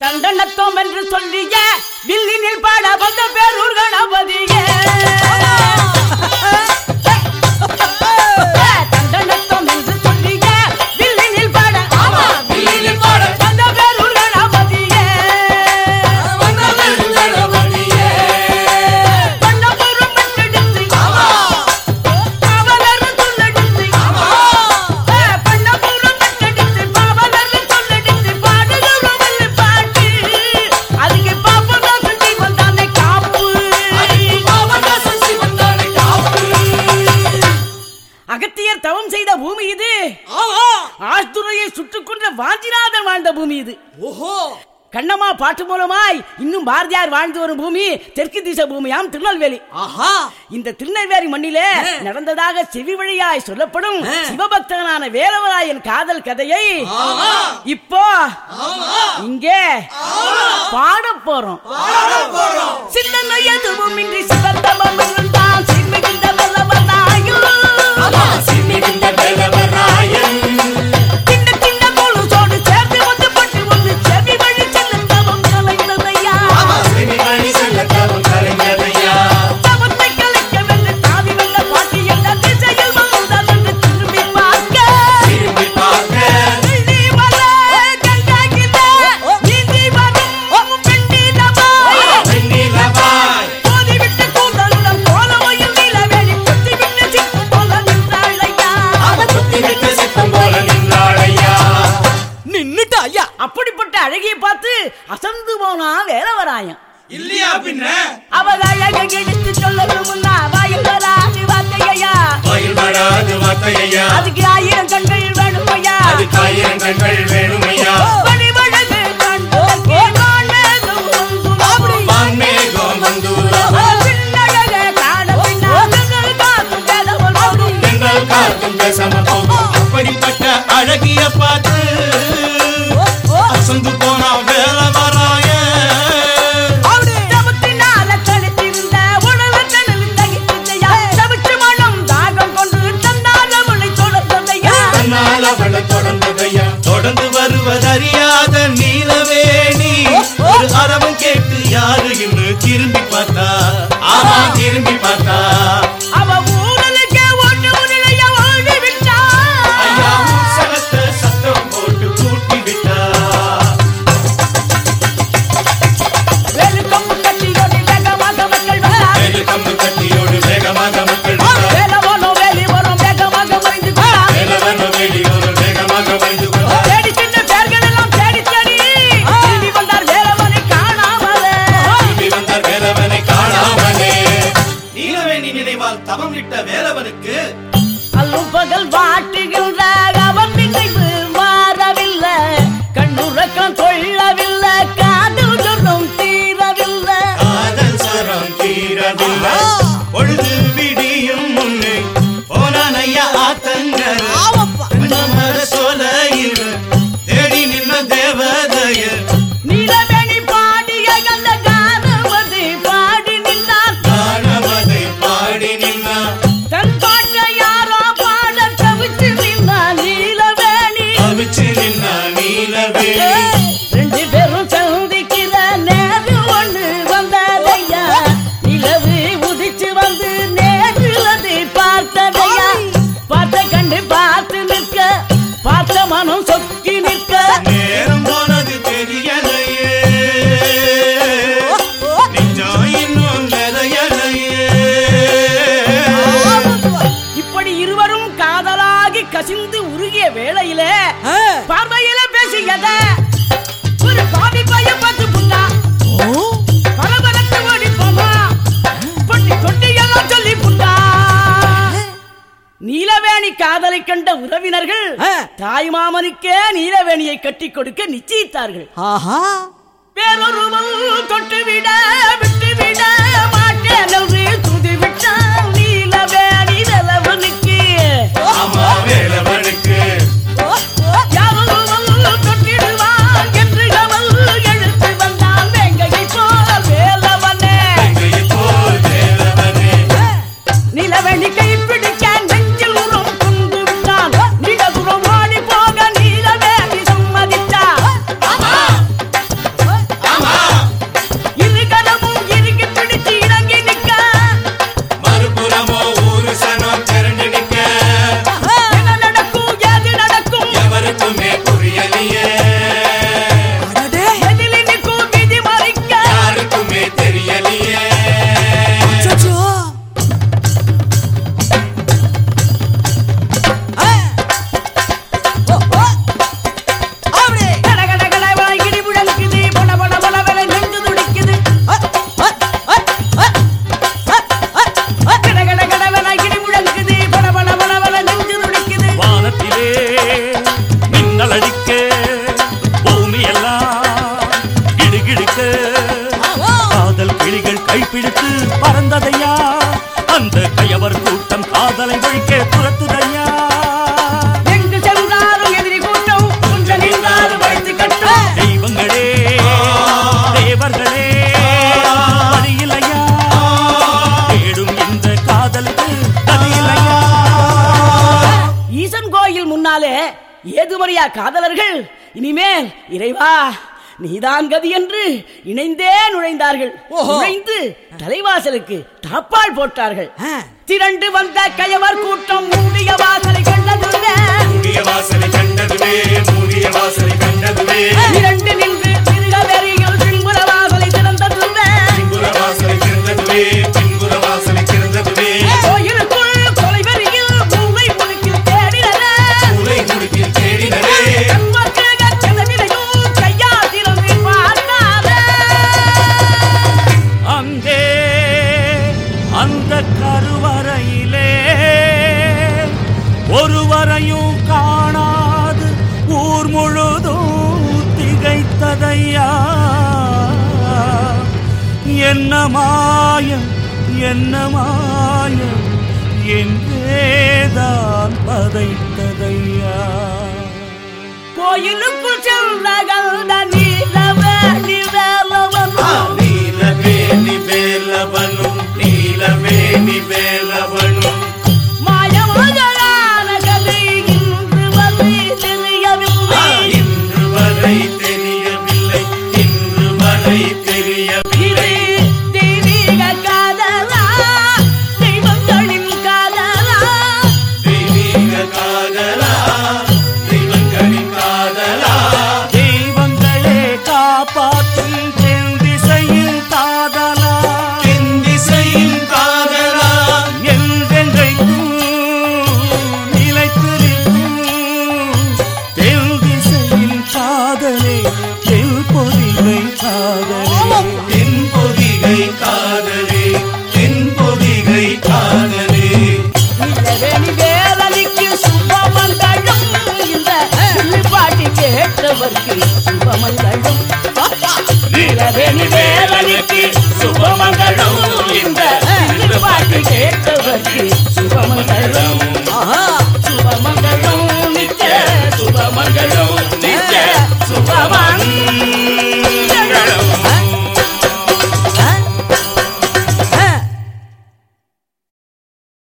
தண்டனத்தோம் என்று சொல்லிய வில்லினில் பாட வந்த பேரூர் கணபதியே தண்டனத்தோம் என்று சொல்லிய வில்லினில் பாட ஆமா வில்லினில் பாட வந்த பேரூர் கணபதியே பண்ணபுரம் பெற்றெடுத்து பாவலர் சொல்லெடுத்து பண்ணபுரம் பெற்றெடுத்து பாவலர் சொல்லெடுத்து பாடுகிறவள் பாட்டு அதுக்கு பாப்பதா சுத்தி வந்தானே காப்பு அகத்தியர் தவம் செய்த பூமி இது ஆஸ்துரையை சுட்டுக் கொன்ற வாஞ்சிநாதன் வாழ்ந்த பூமி இது ஓஹோ கண்ணம்மா பாட்டு மூலமாய் இன்னும் பாரதியார் வாழ்ந்து வரும் பூமி தெற்கு திசை பூமியாம் திருநெல்வேலி ஆஹா இந்த திருநெல்வேலி மண்ணிலே ஆ. நடந்ததாக செவி வழியாய் சொல்லப்படும் ஆ. சிவபக்தனான வேலவராயன் காதல் கதையை ஆமா. இப்போ இங்கே பாட போறோம் சிந்தனை எதுவும் இன்றி சிவத்தமம் இருந்தான் சிறுமிகின்ற வல்லவனாயும் சின்ன சின்ன கொலுசோடு சேர்ந்து வந்து பட்டு வந்து செவி வழி செல்லும் தவம் கலைந்ததையா தவத்தை கலைக்கவென்று தாவி வந்த பாட்டி என்ற திசையில் வந்தால் என்று திரும்பி பார்க்க நீந்தி வர கங்காகில நீந்தி வரும் பெண்ணினமாய் போதிவிட்டு கூந்தலுடன் போலவையில் நிலவேலி குத்திவிட்டு சிக்கும் போல நின்றாளையா நின்னுட்ட ஐயா அப்படிப்பட்ட அழகியை பார்த்து அசந்து போனா வேலவராயன் இல்லையா பின்ன அவள் அழகை எடுத்து சொல்லணும் முன்னா வாயில் வராது வார்த்தையா வாயில் வராது வார்த்தையா அதுக்கு ஆயிரம் கண்கள் வேணுமையா அதுக்கு ஆயிரம் கண்கள் வேணுமையா வழிவழகு கண்டு காண்மேகம் வந்துரும். வான்மேகம் வந்தூரம் பின்னழக காண பின்னால் காக்கும் வேதவள் வரும். எங்கள் காக்கும் பேசாம போகும் அப்படிப்பட்ட அழகிய பார்த்து அசந்து போனா வேலை வராய தவத்தினால கழுத்திருந்த உடலை தனலில் தகித்ததையா. தவிச்சு மனம் தாகம் கொண்டு தந்தால் அவளை தொடர்ந்ததையா. தன்னால் அவளை தொடர்ந்ததையா தொடர்ந்து வருவதறியாத நீலவேணி ஒரு அரவம் கேட்டு யாரு இன்று திரும்பி பார்த்தா ஆமா திரும்பி பார்த்தா அவ ஊரலுக்கே ஓட்டு உருளைய ஓடி விட்டா. ஐயா உற்சவத்தை சத்தம் போட்டு கூட்டி விட்டா வேலுக்கம்பு கட்டியோடு வேகமாக மக்கள் வந்தா. வேலு கம்பு கட்டியோடு வேகமாக மக்கள் வந்தா. வேலவனோ வேலி வரும் வேகமாக மறைந்து கொண்டா. வேலவனோ வேலி ஒரு வேகமாக வந்து கொண்டா. தேடி சென்ற பேர்கள் எல்லாம் தேடி தேடி திரும்பி வந்தார் வேலவனை காணாமலே. திரும்பி வந்தார் வேலவனை காணாமலே. நீலவேணி நினைவால் தவம் விட்ட வேலவனுக்கு அல்லும் பகல் வாட்டுகின்ற அவன் நினைவு மாறவில்லை கண்ணுறக்கம் கொள்ளவில்லை காதல் சொன்னும் தீரவில்லை காதல் சரம் தீரவில்லை பொழுது விடியும் முன்னே போனான் ஐயா ஆத்தங்கர மர சோலையில் தேடி நின்ன தேவதைய நீலவேணி பாடிய அந்த கானவதி பாடி நின்றார் காணவதை பாடி நின்னான் தன் பாட்டை யாரோ பாட தவிச்சு நின்றார் நீலவேணி அவிச்சு நின்னா நீலவேணி ரெண்டு பேரும் சந்திக்கிற நேரம் ஒண்ணு வந்ததையா நிலவு உதிச்சு வந்து நேரில் அதை பார்த்ததையா பார்த்த கண்டு பார்த்து நிற்க பார்த்த மனம் சொக்கி நிற்க நேரம் போனது தெரியலையே நெஞ்சம் இன்னும் நிறையலையே இப்படி இருவரும் காதலாகி கசிந்து உருகிய வேளையில பார்வையில பேசியத ஒரு பாவி பையன் பார்த்து புட்டா பரபரத்து ஓடி போமா பொட்டி கொட்டி எல்லாம் சொல்லி புட்டா நீலவேணி காதலை கண்ட உறவினர்கள் ஆ. தாய்மாமனுக்கே நீலவேணியை கட்டி கொடுக்க நிச்சயித்தார்கள் ஆஹா வேறொருவன் தொட்டுவிட விட்டுவிட மாட்டேன் என்று துதிவிட்டான் நீலவேணி நிலவனுக்கு ஆமா வேலவனுக்கு யாரொருவன் தொட்டிடுவான் என்று அவள் எழுத்து வந்தான் வேங்கையை போல வேலவனே தங்கையை போல் வேலவனே நிலவெளி கை பிடிக்க நெஞ்சில் உறும் குண்டு விட்டான் நிலபுறம் ஓடி போக நீலவேணி சம்மதித்தார் பிடித்து பறந்ததையா அந்த கயவர் கூட்டம் காதலை ஒழிக்க துரத்துதையா எங்கு சென்றாலும் எதிரி கூட்டம் கொஞ்சம் நின்றாலும் வைத்து கட்டும் தெய்வங்களே தேவர்களே வழியிலையா தேடும் இந்த காதலுக்கு கதியிலையா ஈசன் கோயில் முன்னாலே ஏதுமறியா காதலர்கள் இனிமேல் இறைவா நீதான் கதி என்று இணைந்தே நுழைந்தார்கள் ஓஹோ. நுழைந்து தலைவாசலுக்கு தாப்பால் போட்டார்கள் ஆ. திரண்டு வந்த கயவர் கூட்டம் மூடிய வாசலை கண்டதுமே மூடிய வாசலை கண்டதுவே மூடிய வாசலை கண்டதுவே இரண்டு நின்று திருகவெறியில் பின்புற வாசலை திறந்ததுமே பின்புற வாசலை திறந்ததுவே பின்புற வாசலை திறந்ததுவே கோயிலுக்குள் கொலைவெறியில் மூளை முழுக்கில் தேடினரே உலை முடிக்கில் தேடினரே கண்மக்காக கதவிலையும் கையால் திறந்து பார்க்காதே அங்கே அந்த கருவறையிலே ஒருவரையும் காணாது ஊர் முழுதும் திகைத்ததையா என்ன மாயம் என்ன மாயம் என்றேதான் பதைத்ததையா கோயிலுக்குள் சென்றகல்ட நீலவே நிவேலவனும் நீலவேணி வேலவனும் நீலவேணி வேலவனும் மாயமகளான கதை இன்று வந்து தெரியவில்லை இன்று வரை தெரியவில்லை இன்று வரை தெரியவில்லை இது தெய்வீக காதலா தெய்வங்களின் காதலா தெய்வீக காதலா தெய்வங்களின் காதலா தெய்வங்களே காப்பாற்றும் தென் திசையில் காதலா என் திசையின் காதலா என்றென்றைக்கும் நிலைத்திருக்கும் தென் திசையில் காதலே தென் பொதிகை காதலே